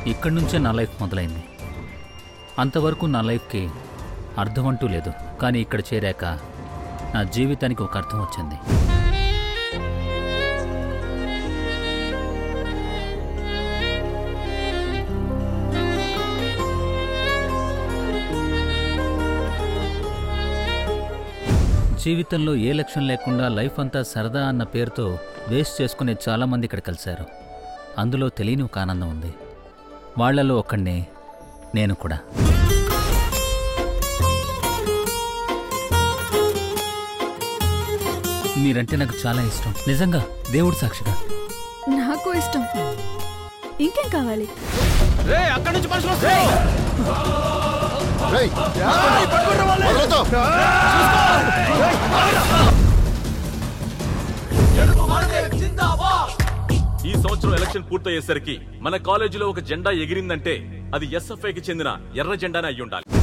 ఇక్కడి నుంచే నా లైఫ్ మొదలైంది అంతవరకు నా లైఫ్కి అర్థం అంటూ లేదు కానీ ఇక్కడ చేరాక నా జీవితానికి ఒక అర్థం వచ్చింది జీవితంలో ఏ లక్ష్యం లేకుండా లైఫ్ అంతా సరదా అన్న పేరుతో వేస్ట్ చేసుకునే చాలామంది ఇక్కడ కలిశారు అందులో తెలియని ఒక ఆనందం ఉంది వాళ్ళలో ఒక్కడినే నేను కూడా మీరంటే నాకు చాలా ఇష్టం నిజంగా దేవుడు సాక్షిగా నాకు ఇష్టం ఇంకేం కావాలి రేయ్, వదలొద్దు. ఈ సంవత్సరం ఎలక్షన్ పూర్తయ్యేసరికి మన కాలేజీలో ఒక జెండా ఎగిరిందంటే అది ఎస్ఎఫ్ఐకి చెందిన ఎర్ర జెండానే అయి ఉండాలి